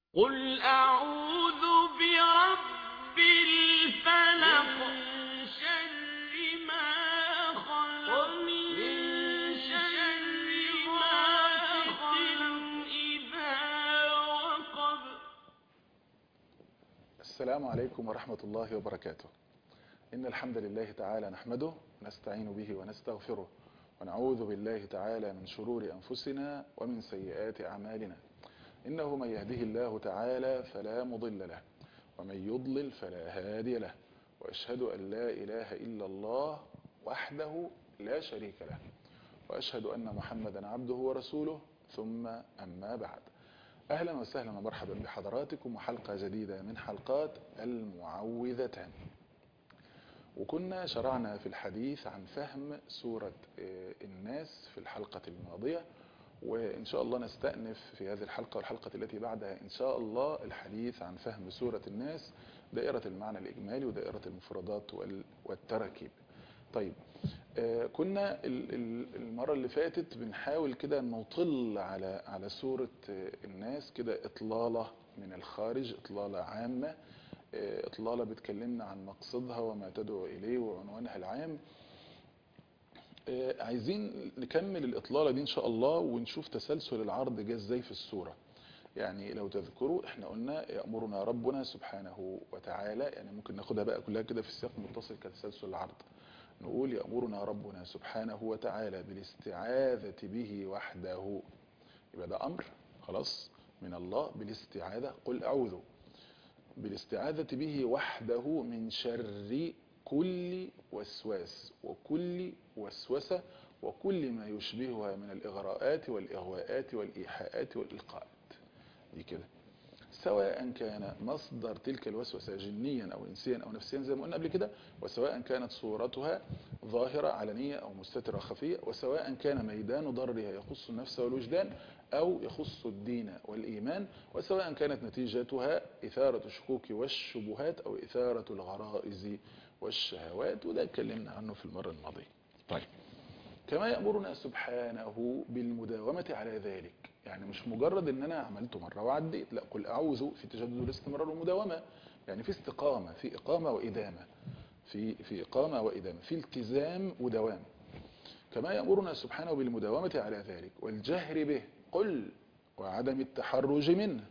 قل أعوذ برب الفلق من شر ما خلق من شر غاسق إذا وقب السلام عليكم ورحمة الله وبركاته إن الحمد لله تعالى نحمده ونستعين به ونستغفره ونعوذ بالله تعالى من شرور أنفسنا ومن سيئات أعمالنا إنه من يهده الله تعالى فلا مضل له ومن يضلل فلا هادي له وأشهد أن لا إله إلا الله وحده لا شريك له وأشهد أن محمدا عبده ورسوله ثم أما بعد أهلا وسهلا ومرحبا بحضراتكم وحلقة جديدة من حلقات المعوذتان وكنا شرعنا في الحديث عن فهم سورة الناس في الحلقة الماضية وإن شاء الله نستأنف في هذه الحلقة والحلقة التي بعدها إن شاء الله الحديث عن فهم سورة الناس دائرة المعنى الإجمالي ودائرة المفردات والتراكيب طيب كنا المرة اللي فاتت بنحاول كده نطل على على سورة الناس كده إطلالة من الخارج إطلالة عامة إطلالة بتكلمنا عن مقصدها وما تدعو إليه وعنوانها العام عايزين نكمل الإطلالة دي إن شاء الله ونشوف تسلسل العرض جه إزاي في السورة يعني لو تذكروا احنا قلنا يأمرنا ربنا سبحانه وتعالى يعني ممكن ناخدها بقى كلها كده في السياق المتصل كتسلسل العرض نقول يأمرنا ربنا سبحانه وتعالى بالاستعاذة به وحده يبقى ده أمر خلاص من الله بالاستعاذة قل أعوذ بالاستعاذة به وحده من شر كل وسواس وكل وسوسة وكل ما يشبهها من الإغراءات والإغواءات والإيحاءات والإلقاءات دي كده سواء كان مصدر تلك الوسوسة جنيا أو إنسيا أو نفسيا زي ما قلنا قبل كده وسواء كانت صورتها ظاهرة علنية أو مستترة خفية وسواء كان ميدان ضررها يخص النفس والوجدان أو يخص الدين والإيمان وسواء كانت نتيجتها إثارة الشكوك والشبهات أو إثارة الغرائز والشهوات وده اتكلمنا عنه في المرة الماضية طيب كما يأمرنا سبحانه بالمداومة على ذلك يعني مش مجرد ان انا عملته مرة وعديت لا قل اعوذ في تجدد الاستمرار والمداومة يعني في استقامة في اقامة وادامة في, في اقامة وادامة في التزام ودوام كما يأمرنا سبحانه بالمداومة على ذلك والجهر به قل وعدم التحرج منه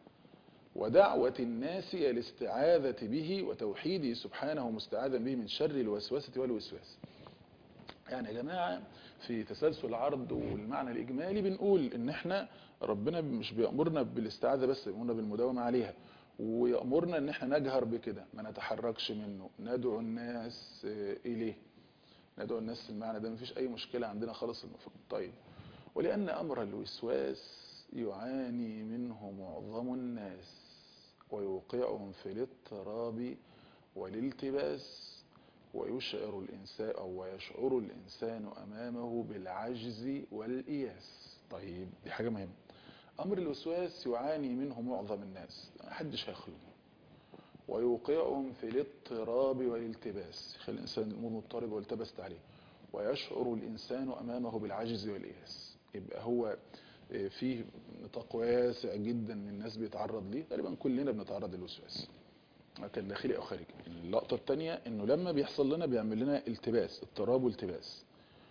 ودعوة الناس إلى الاستعاذة به وتوحيده سبحانه مستعاذا به من شر الوسوسة والوسواس يعني يا جماعة في تسلسل العرض والمعنى الإجمالي بنقول إن إحنا ربنا مش بيأمرنا بالاستعاذة بس بيأمرنا بالمداومة عليها ويأمرنا إن إحنا نجهر بكده ما نتحركش منه ندعو الناس إليه ندعو الناس المعنى ده مفيش أي مشكلة عندنا خالص المفروض طيب ولأن أمر الوسواس يعاني منه معظم الناس ويوقعهم في الاضطراب والالتباس ويشعر الإنسان أو ويشعر الإنسان أمامه بالعجز والإياس طيب دي حاجة مهمة أمر الوسواس يعاني منه معظم الناس محدش هيخلو ويوقعهم في الاضطراب والالتباس يخلي الإنسان الأمور مضطرب والتبست عليه ويشعر الإنسان أمامه بالعجز والإياس يبقى هو فيه نطاق واسع جدا من الناس بيتعرض ليه غالبا كلنا بنتعرض للوسواس كان داخلي او خارجي اللقطة التانية انه لما بيحصل لنا بيعمل لنا التباس اضطراب والتباس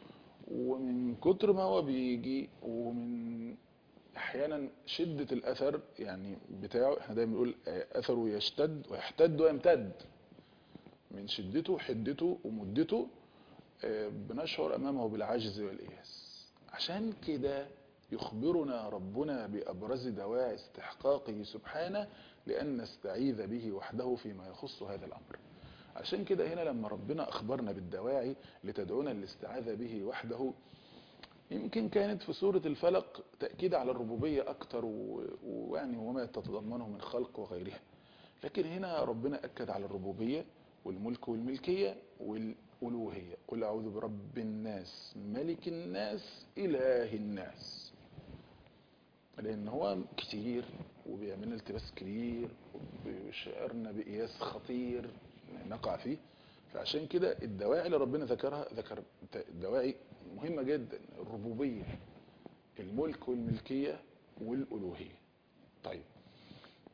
ومن كتر ما هو بيجي ومن احيانا شدة الاثر يعني بتاعه احنا دايما بنقول اثره يشتد ويحتد ويمتد من شدته وحدته ومدته بنشعر امامه بالعجز والاياس عشان كده يخبرنا ربنا بأبرز دواعي استحقاقه سبحانه لأن نستعيذ به وحده فيما يخص هذا الأمر عشان كده هنا لما ربنا أخبرنا بالدواعي لتدعونا الاستعاذة به وحده يمكن كانت في سورة الفلق تأكيد على الربوبية أكتر ويعني وما تتضمنه من خلق وغيرها لكن هنا ربنا أكد على الربوبية والملك والملكية والألوهية قل أعوذ برب الناس ملك الناس إله الناس لان هو كتير وبيعمل لنا التباس كبير وبيشعرنا بإياس خطير نقع فيه فعشان كده الدواعي اللي ربنا ذكرها ذكر دواعي مهمة جدا الربوبية الملك والملكية والألوهية طيب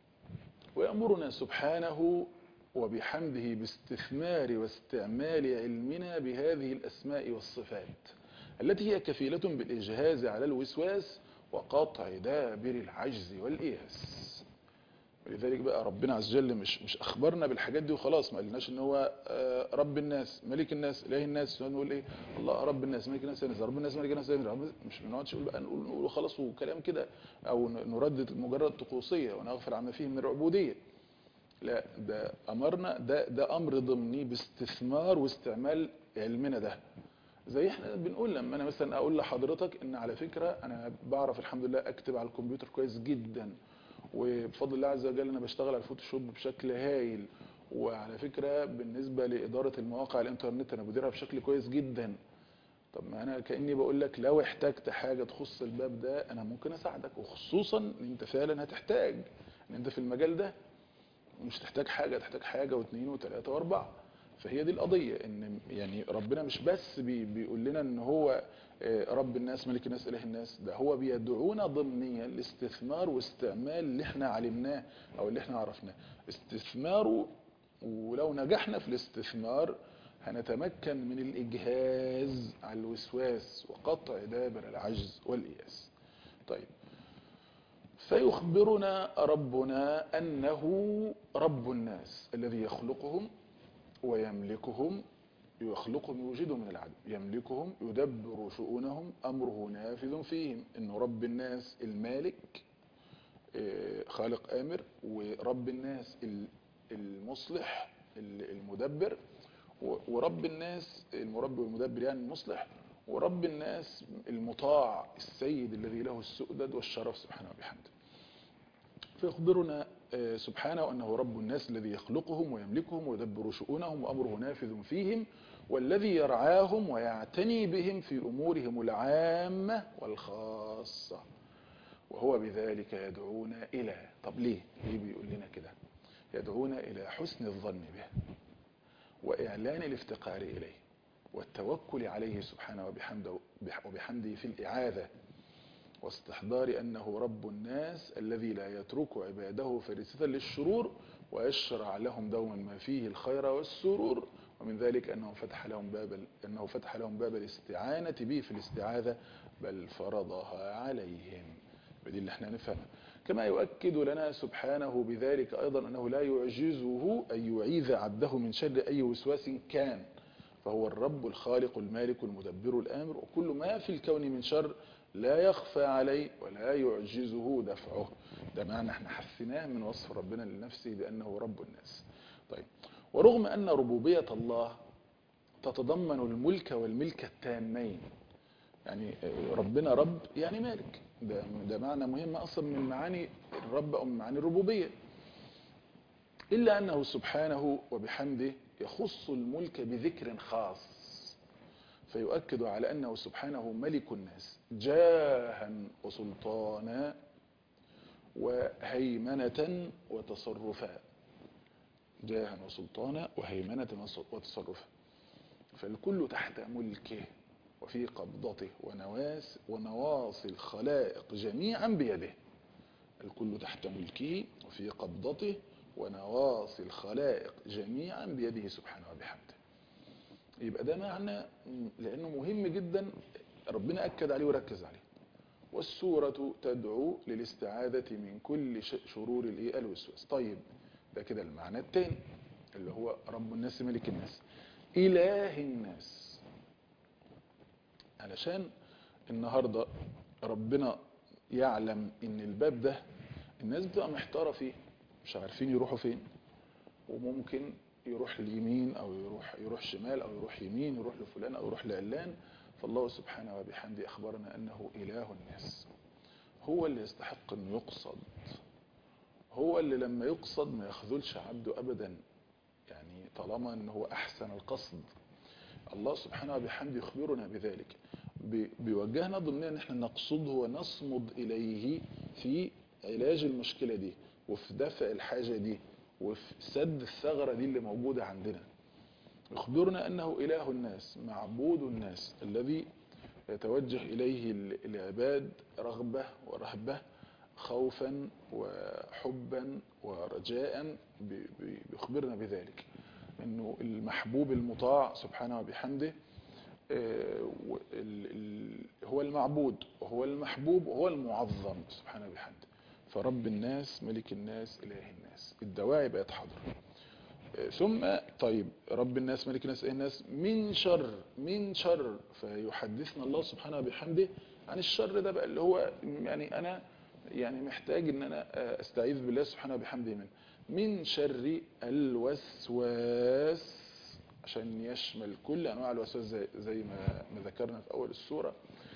ويأمرنا سبحانه وبحمده باستثمار واستعمال علمنا بهذه الأسماء والصفات التي هي كفيلة بالإجهاز على الوسواس وقطع دابر العجز والإياس ولذلك بقى ربنا عز وجل مش مش اخبرنا بالحاجات دي وخلاص ما قالناش ان هو آه، رب الناس ملك الناس اله الناس نقول ايه الله رب الناس ملك الناس إله الناس، رب الناس ملك الناس إله الناس. مش بنقعدش نقول بقى نقول نقول خلاص وكلام كده او ن- نردد مجرد طقوسيه ونغفر عما فيه من العبوديه لا ده امرنا ده ده امر ضمني باستثمار واستعمال علمنا ده زي احنا بنقول لما انا مثلا اقول لحضرتك ان على فكره انا بعرف الحمد لله اكتب على الكمبيوتر كويس جدا وبفضل الله عز وجل انا بشتغل على الفوتوشوب بشكل هايل وعلى فكره بالنسبه لاداره المواقع الانترنت انا بديرها بشكل كويس جدا طب ما انا كاني بقول لك لو احتجت حاجه تخص الباب ده انا ممكن اساعدك وخصوصا ان انت فعلا هتحتاج ان انت في المجال ده مش تحتاج حاجه تحتاج حاجه واثنين وثلاثه واربعه فهي دي القضيه ان يعني ربنا مش بس بي بيقول لنا ان هو آه، رب الناس ملك الناس اله الناس ده هو بيدعونا ضمنيا لاستثمار واستعمال اللي احنا علمناه او اللي احنا عرفناه استثماره ولو نجحنا في الاستثمار هنتمكن من الاجهاز على الوسواس وقطع دابر العجز والاياس طيب فيخبرنا ربنا أنه رب الناس الذي يخلقهم ويملكهم يخلقهم يوجدهم من العدم يملكهم يدبر شؤونهم أمره نافذ فيهم إنه رب الناس المالك آه، خالق آمر ورب الناس ال- المصلح ال- المدبر و- ورب الناس المربي والمدبر يعني المصلح ورب الناس المطاع السيد الذي له السؤدد والشرف سبحانه وبحمده فيخبرنا آه، سبحانه أنه رب الناس الذي يخلقهم ويملكهم ويدبر شؤونهم وأمره نافذ فيهم والذي يرعاهم ويعتني بهم في أمورهم العامة والخاصة وهو بذلك يدعونا إلى طب ليه؟ ليه بيقول لنا كده؟ يدعونا إلى حسن الظن به وإعلان الافتقار إليه والتوكل عليه سبحانه وبحمده وبحمده في الإعاذة واستحضار أنه رب الناس الذي لا يترك عباده فريسة للشرور ويشرع لهم دوما ما فيه الخير والسرور ومن ذلك أنه فتح لهم باب أنه فتح لهم باب الاستعانة به في الاستعاذة بل فرضها عليهم بدي اللي احنا نفهمها كما يؤكد لنا سبحانه بذلك أيضا أنه لا يعجزه أن يعيذ عبده من شر أي وسواس كان فهو الرب الخالق المالك المدبر الآمر وكل ما في الكون من شر لا يخفى عليه ولا يعجزه دفعه ده معنى احنا حسناه من وصف ربنا لنفسه بأنه رب الناس طيب ورغم أن ربوبية الله تتضمن الملك والملك التامين يعني ربنا رب يعني مالك ده, ده معنى مهم أصلا من معاني الرب أو من معاني الربوبية إلا أنه سبحانه وبحمده يخص الملك بذكر خاص فيؤكد على أنه سبحانه ملك الناس جاها وسلطانا وهيمنة وتصرفا جاها وسلطانا وهيمنة وتصرفا فالكل تحت ملكه وفي قبضته ونواس ونواصي الخلائق جميعا بيده الكل تحت ملكه وفي قبضته ونواصي الخلائق جميعا بيده سبحانه وبحمده يبقى ده معنى لأنه مهم جدا ربنا أكد عليه وركز عليه والسورة تدعو للاستعاذة من كل شرور الإيه الوسواس طيب ده كده المعنى الثاني اللي هو رب الناس ملك الناس إله الناس علشان النهاردة ربنا يعلم ان الباب ده الناس بتبقى محتارة فيه مش عارفين يروحوا فين وممكن يروح اليمين او يروح يروح شمال او يروح يمين يروح لفلان او يروح لعلان فالله سبحانه وبحمده اخبرنا انه اله الناس هو اللي يستحق انه يقصد هو اللي لما يقصد ما يخذلش عبده ابدا يعني طالما انه هو احسن القصد الله سبحانه وبحمده يخبرنا بذلك بيوجهنا ضمنيا ان احنا نقصده ونصمد اليه في علاج المشكلة دي وفي دفع الحاجة دي وفي سد الثغرة دي اللي موجودة عندنا يخبرنا أنه إله الناس معبود الناس الذي يتوجه إليه العباد رغبة ورهبة خوفا وحبا ورجاء ب- ب- بيخبرنا بذلك انه المحبوب المطاع سبحانه وبحمده آه، و- ال- ال- هو المعبود وهو المحبوب وهو المعظم سبحانه وبحمده فرب الناس ملك الناس اله الناس الدواعي بقت حاضره آه، ثم طيب رب الناس ملك الناس اله الناس من شر من شر فيحدثنا الله سبحانه وبحمده عن الشر ده بقى اللي هو يعني انا يعني محتاج ان انا آه، استعيذ بالله سبحانه وبحمده منه من شر الوسواس عشان يشمل كل انواع الوسواس زي, زي ما ما ذكرنا في اول السوره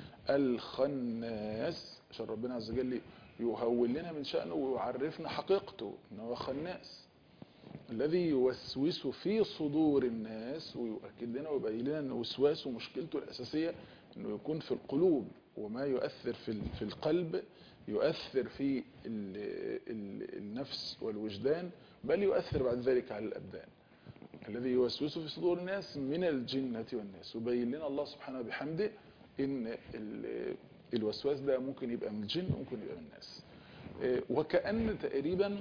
الخناس عشان ربنا عز وجل يهول لنا من شأنه ويعرفنا حقيقته ان هو خناس الذي يوسوس في صدور الناس ويؤكد لنا ويبين لنا ان وسواسه مشكلته الاساسيه انه يكون في القلوب وما يؤثر في ال- في القلب يؤثر في ال ال النفس والوجدان بل يؤثر بعد ذلك على الابدان الذي يوسوس في صدور الناس من الجنة والناس وبين لنا الله سبحانه بحمده ان ال- الوسواس ده ممكن يبقى من الجن وممكن يبقى من الناس إيه، وكأن تقريبا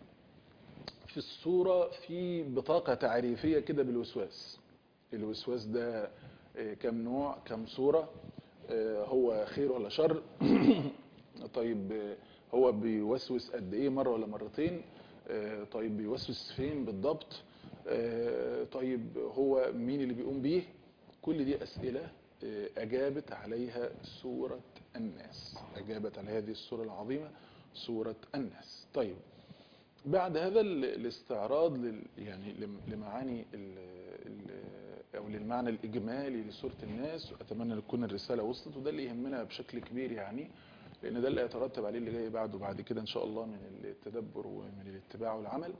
في الصورة في بطاقة تعريفية كده بالوسواس الوسواس ده إيه، كم نوع كم صورة إيه، هو خير ولا شر طيب إيه، هو بيوسوس قد ايه مرة ولا مرتين آه، طيب بيوسوس فين بالضبط آه، طيب هو مين اللي بيقوم بيه كل دي أسئلة آه، أجابت عليها سورة الناس أجابت على هذه السورة العظيمة سورة الناس طيب بعد هذا ال- الاستعراض لل يعني لم- لمعاني ال ال أو للمعنى الإجمالي لسورة الناس وأتمنى أن تكون الرسالة وصلت وده اللي يهمنا بشكل كبير يعني لأن ده اللي هيترتب عليه اللي جاي بعده بعد كده إن شاء الله من التدبر ومن الاتباع والعمل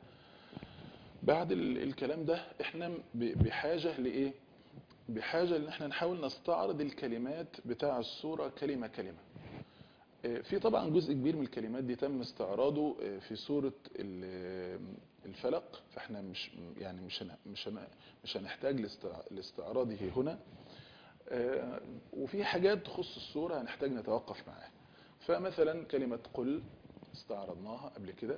بعد ال- الكلام ده احنا ب- بحاجة لإيه بحاجة ان احنا نحاول نستعرض الكلمات بتاع السورة كلمة كلمة آه، في طبعا جزء كبير من الكلمات دي تم استعراضه آه، في سورة ال- الفلق فاحنا مش يعني مش هن- مش هن- مش هنحتاج لاستع- لاستعراضه هنا آه، وفي حاجات تخص السورة هنحتاج نتوقف معاها فمثلا كلمة قل استعرضناها قبل كده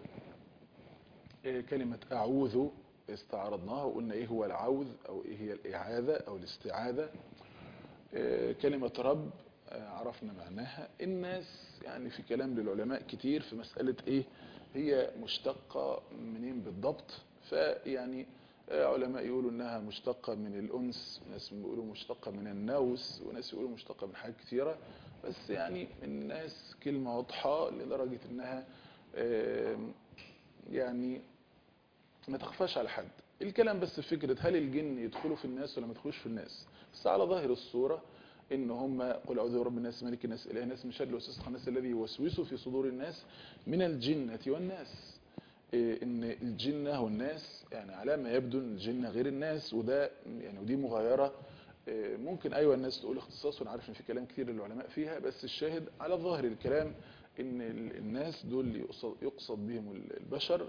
آه، كلمة أعوذ استعرضناها وقلنا إيه هو العوذ أو إيه هي الإعاذة أو الاستعاذة آه، كلمة رب آه، عرفنا معناها الناس يعني في كلام للعلماء كتير في مسألة إيه هي مشتقة منين بالضبط فيعني آه، علماء يقولوا إنها مشتقة من الأنس ناس يقولوا مشتقة من النوس وناس يقولوا مشتقة من حاجات كتيرة بس يعني الناس كلمة واضحة لدرجة إنها آم، يعني ما تخفاش على حد الكلام بس في فكرة هل الجن يدخلوا في الناس ولا ما يدخلوش في الناس بس على ظاهر الصورة ان هم قل اعوذ برب الناس ملك الناس اله الناس من شر الوسواس الخناس الذي يوسوس في صدور الناس من الجنة والناس إيه ان الجنة والناس يعني على ما يبدو ان الجنة غير الناس وده يعني ودي مغايرة إيه ممكن ايوه الناس تقول اختصاص وانا عارف ان في كلام كتير للعلماء فيها بس الشاهد على ظاهر الكلام ان ال- الناس دول يقصد, يقصد بهم البشر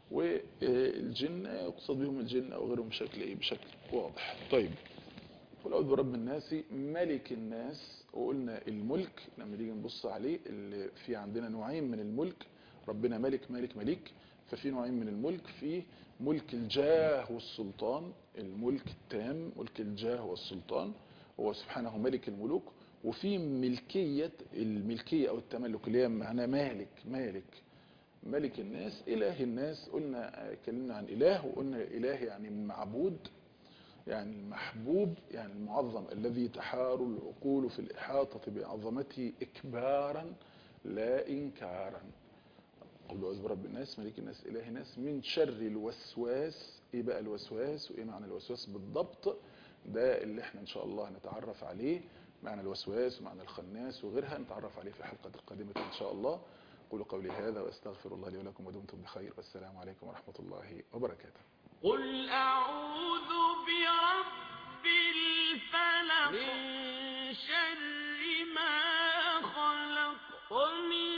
والجن يقصد بهم الجن او غيرهم بشكل ايه بشكل واضح طيب قل اعوذ برب الناس ملك الناس وقلنا الملك لما نيجي نبص عليه اللي في عندنا نوعين من الملك ربنا ملك ملك ملك ففي نوعين من الملك في ملك الجاه والسلطان الملك التام ملك الجاه والسلطان هو سبحانه ملك الملوك وفي ملكية الملكية او التملك اللي هي معناه مالك مالك ملك الناس إله الناس قلنا اتكلمنا عن إله وقلنا إله يعني معبود يعني المحبوب يعني المعظم الذي تحار العقول في الإحاطة بعظمته إكبارا لا إنكارا قل أعوذ برب الناس ملك الناس إله الناس من شر الوسواس إيه بقى الوسواس وإيه معنى الوسواس بالضبط ده اللي احنا إن شاء الله هنتعرف عليه معنى الوسواس ومعنى الخناس وغيرها نتعرف عليه في الحلقة القادمة إن شاء الله قولوا قولي هذا واستغفر الله لي ولكم ودمتم بخير والسلام عليكم ورحمة الله وبركاته قل أعوذ برب الفلق من شر ما خلق ومن